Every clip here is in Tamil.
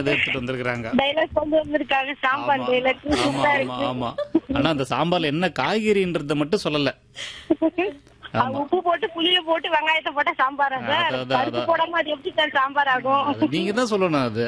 இதை எடுத்துட்டு வந்திருக்காங்க டைலாக் கொண்டு வந்திருக்காங்க சாம்பார் ஆமா டைலாக் ஆமா சூப்பரா ஆமா இருக்கு ஆமா ஆனா அந்த சாம்பார்ல என்ன காய்கறின்றத மட்டும் சொல்லல அது உப்பு போட்டு புளிய போட்டு வெங்காயத்தை போட்டா சாம்பாரா சார் அதான், அதான், பருப்பு அதான். போடாம அது எப்படி சார் சாம்பார் ஆகும் அது நீங்க தான் சொல்லணும் அது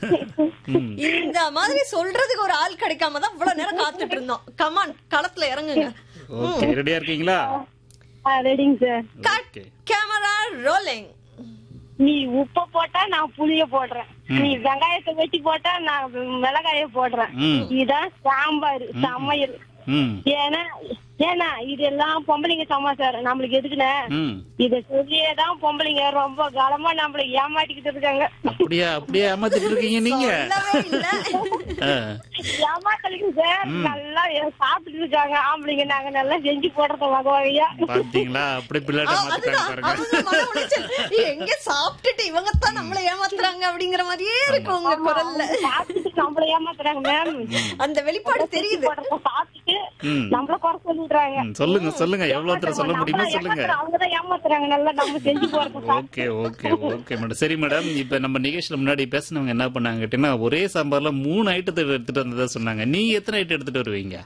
ம். இந்த மாதிரி சொல்றதுக்கு ஒரு ஆள் கிடைக்காம தான் இவ்வளவு நேரம் காத்துட்டு இருந்தோம் கமான் களத்துல இறங்குங்க ஓகே ரெடியா இருக்கீங்களா ரெடிங்க sir cut okay camera rolling நீ உப்ப போட்டா நான் புளிய போடுறேன் நீ வெங்காயத்தை வெட்டி போட்டா நான் மிளகாய போடுறேன் ம் இதுதான் சாம்பார் சமையல் ம் ஏன்னா ஏன்னா இதெல்லாம் பொம்பளைங்க சமாச்சாரம் நம்மளுக்கு எதுக்குண்ணே ம் இத சொல்லியே தான் பொம்பளைங்க ரொம்ப காலமா நம்மள ஏமாட்டிக்கிட்டு இருக்காங்க அப்படியா அப்படியே ஏமாத்திட்டு இருக்கீங்க நீங்க சொல்லவே இல்ல ஆ. ஏமாத்தலிங்க சார் நல்லா சாப்பிட்டு இருக்காங்க ஆம்பளைங்க நாங்க நல்லா செஞ்சு போடுறத வகை வகையா பாத்தீங்களா அப்படி பிள்ளைகிட்ட ஆ, மாத்திட்டாங்க அதுதான் பாருங்க அவங்க மன உளைச்சல் எங்க சாப்பிட்டுட்டு இவங்க தான் நம்மள ஏமாத்துறாங்க அப்படிங்கிற மாதிரியே இருக்கு உங்க குரல்ல சாப்பிட்டு நம்மள ஏமாத்துறாங்க மேம் அந்த வெளிப்பாடு தெரியுது போடுறத சாப்பிட்டுட்டு ம். நம்மள குறை சொல்லிடுறாங்க ம், சொல்லுங்க சொல்லுங்க எவ்வளவு தூரம் சொல்ல முடியுமோ சொல்லுங்க அவங்கதான் ஏமாத்துறாங்க நல்லா நம்ம செஞ்சு போறத ஓகே ஓகே ஓகே மேடம் சரி மேடம் இப்ப நம்ம நிகழ்ச்சியில முன்னாடி பேசினவங்க என்ன பண்ணாங்க கேட்டீங்கன்னா ஒரே சாம்பார்ல மூணு ஐட்டத்தை எடுத்துட்டு வந்ததா சொன்னாங்க நீங்க எத்தனை ஐட்டம் எடுத்துட்டு வருவீங்க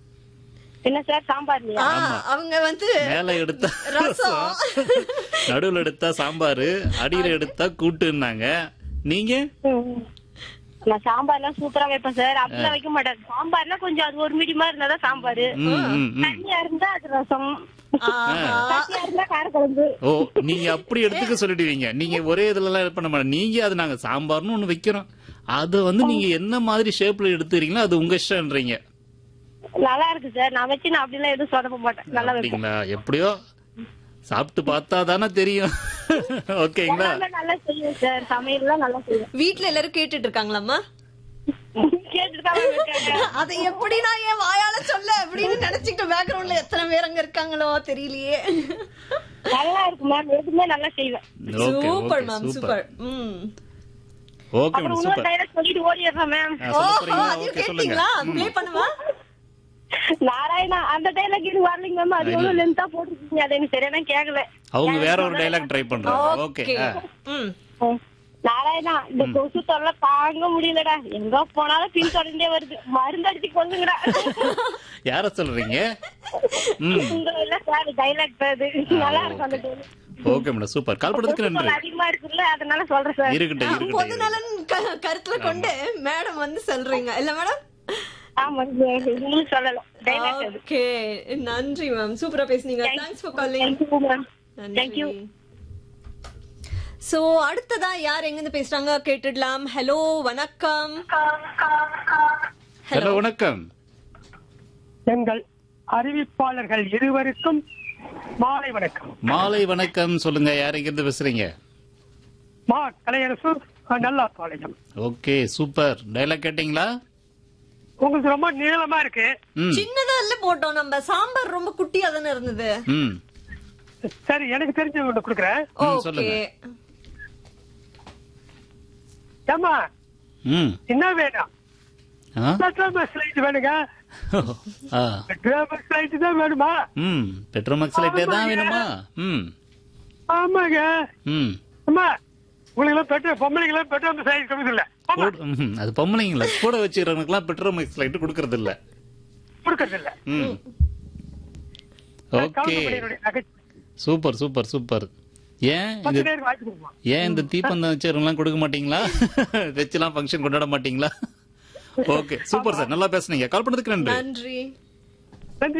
என்ன சார் சாம்பார்லயா ஆ, அவங்க வந்து மேல எடுத்தா ரசம். நடுவுல எடுத்தா சாம்பாரு அடியில எடுத்தா கூட்டுன்னாங்க நீங்க ம். நான் சாம்பார்லாம் சூப்பரா வைப்பேன் சார் அப்படிலாம் வைக்க மாட்டேன் சாம்பார்னா கொஞ்சம் அது ஒரு மீடியமா இருந்தாதான் சாம்பார் ம், ம், ம். தண்ணியா இருந்தா அது ரசம் ஆஹா. தண்ணியா இருந்தா காரக்குழம்பு ஓ நீங்க அப்படி எடுத்துக்க சொல்லிடுவீங்க நீங்க ஒரே இதுல எல்லாம் இது பண்ண மாட்டேன் நீங்க அது நாங்க சாம்பார்னு ஒண்ணு வைக்கிறோம் அது வந்து நீங்க என்ன மாதிரி ஷேப்ல எடுத்துறீங்களோ அது உங்க இஷ்டம்ன்றீங்க நல்லா இருக்கு சார் நான் வச்சு நான் அப்படிலாம் எதுவும் சொதப்ப மாட்டேன் நல்லா வைப்பேன் அப்படிங்களா எப்படியோ சாப்பிட்டு பார்த்தா தானே தெரியும் ஓகேங்களா எல்லாமே நல்லா செய்வேன் சார் சமையல்லாம் நல்லா செய்வேன் வீட்ல எல்லாரும் கேட்டுட்டு இருக்காங்களாம்மா கேட்டுட்டு தான் இருக்காங்க அதை எப்படி நான் என் வாயால சொல்ல அப்படின்னு நினைச்சுக்கிட்டு பேக்ரவுண்ட்ல எத்தனை பேர் அங்க இருக்காங்களோ தெரியலையே நல்லா இருக்கு மேம் எதுவுமே நல்லா செய்வேன் okay super okay ma'am super super hmm okay அப்புறம் மேடம் இன்னொரு சூப்பர் டைலாக் சொல்லிட்டு ஓடிடுறேன் மேம் ஆ, சொல்ல ஓஹோ போறீங்களா அதையும் ஓகே சொல்லுங்க கேட்டீங்களா ப்ளே பண்ணுவா நாராயணா அந்த டைலாக் இது வரலைங்க மேம் அது எவ்வளவு லென்த்தா போட்டுருக்கீங்க அது எனக்கு சரியான கேக்கல அவங்க வேற ஒரு டைலாக் ட்ரை பண்றாங்க ஓகே ஓகே ம் நாராயணா இந்த கொசு தொல்லை தாங்க முடியலடா எங்க போனாலும் பின் தொடர்ந்தே வருது மருந்து அடிச்சு கொல்லுங்கடா யார சொல்றீங்க ம் உங்க இல்ல சார் டைலாக் அது நல்லா இருக்கும் அந்த dialogue. Okay madam super call பண்ணதுக்கு கொசு தொல்லை நன்றி அதிகமா இருக்குல்ல அதனால சொல்றேன் சார் இருக்கட்டும் பொது இருக்கட்டும் நலன் க- கருத்துல கொண்டு மேடம் வந்து சொல்றீங்க இல்ல மேடம் ஆமா சார் உங்களுக்கு சொல்லலாம் டைலாக் அது ஓகே நன்றி மேம் சூப்பரா பேசுனீங்க thanks for calling thank you ma'am thank you so அடுத்ததா யார் எங்க இருந்து பேசுறாங்க கேட்டுடலாம் ஹலோ வணக்கம் ஹலோ வணக்கம் எங்கள் அறிவிப்பாளர்கள் இருவருக்கும் மாலை வணக்கம் மாலை வணக்கம் சொல்லுங்க யார் எங்க இருந்து பேசுறீங்க மா கலையரசு நல்லா பாளையம் ஓகே சூப்பர் டைலாக் கேட்டீங்களா உங்களுக்கு ரொம்ப நீளமா இருக்கு ம் சின்னதா இல்ல போட்டோம் நம்ம சாம்பார் ரொம்ப குட்டியா தானே இருந்தது ம் சரி எனக்கு தெரிஞ்ச ஒண்ணு கொடுக்குறேன் ம், ஓகே சொல்லுங்க. ஏமா ம் என்ன வேணும் ஆ பெட்ரோல் ஸ்லைட் வேணுங்க ஆ பெட்ரோல் ஸ்லைட் தான் வேணுமா ம் பெட்ரோமேக்ஸ் லைட்டே தான் வேணுமா ம் ஆமாங்க ம் அம்மா உங்களுக்கு எல்லாம் பெட்ரோல் பொம்பளைங்க பெட்ரோல் ஸ்லைட் கொடுக்குது இல்ல கூட- ம்ஹும். அது பொம்பளைங்கள கூட வச்சுக்கிறவனுக்குலாம் பெட்ரோமேக்ஸ் லைட் கொடுக்கறது இல்ல கொடுக்கறது இல்ல ம் ஓகே கவுண்டமணியினுடைய நகைச்சுவை சூப்பர் சூப்பர் சூப்பர் ஏன் பத்து இது நேரம் வாங்கி கொடுக்குமா ஏன் இந்த தீப்பந்தம் வச்சவங்கலாம் கொடுக்க மாட்டீங்களா வச்சுலாம் ஃபங்க்ஷன் கொண்டாட மாட்டீங்களா ஓகே சூப்பர் சார் நல்லா பேசுனீங்க கால் பண்ணதுக்கு நன்றி நன்றி நன்றி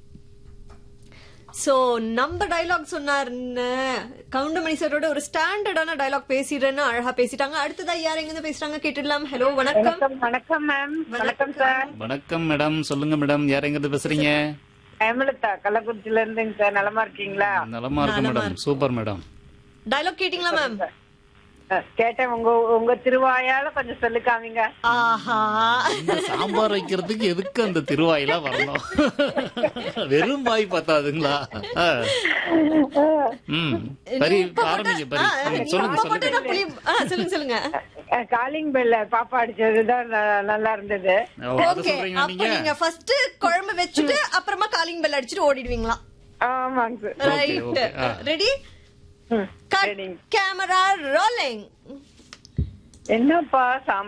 சோ நம்ம டயலாக் சொன்னாருன்னு கவுண்டமணி சாரோட ஒரு ஸ்டாண்டர்டான டயலாக் பேசிடுறேன்னு அழகா பேசிட்டாங்க அடுத்ததா யார் எங்க இருந்து பேசுறாங்க கேட்டுடலாம் ஹலோ வணக்கம் வணக்கம் வணக்கம் மேம் வணக்கம் சார் வணக்கம் மேடம் சொல்லுங்க மேடம் யார் எங்க இருந்து பேசுறீங்க ஹேமலதா கள்ளக்குறிச்சில இருந்துங்க சார் நலமா இருக்கீங்களா நலமா இருக்கு மேடம் சூப்பர் மேடம் டயலாக் கேட்டிங்களா மேம் கேட்டேன் உங்க உங்க திருவாயால கொஞ்சம் சொல்லு காமிங்க ஆஹா இந்த சாம்பார் வைக்கிறதுக்கு எதுக்கு அந்த திருவாயெல்லாம் வரணும் வெறும் வாய் பார்த்தாதுங்களா ஆ. ம் பரி ஆரம்பிங்க பரி ம், சொல்லுங்க இப்ப மட்டும் சொல்லுங்க நான் புளி ஆ, சொல்லுங்க சொல்லுங்க காலிங் பெல்ல பாப்பா அடிச்சதுதான் ந- நல்லா இருந்தது ஓ, அது ஓகே சொல்றீங்களா அப்ப நீங்க நீங்க ஃபர்ஸ்ட் குழம்பு வச்சுட்டு அப்புறமா காலிங் பெல் அடிச்சுட்டு ஓடிடுவீங்களா ஆமாங்க சார் ரைட் okay. ஆ. ரெடி ம், கட் சரிங்க. கேமரா ரோலிங் என்னப்பா சாம்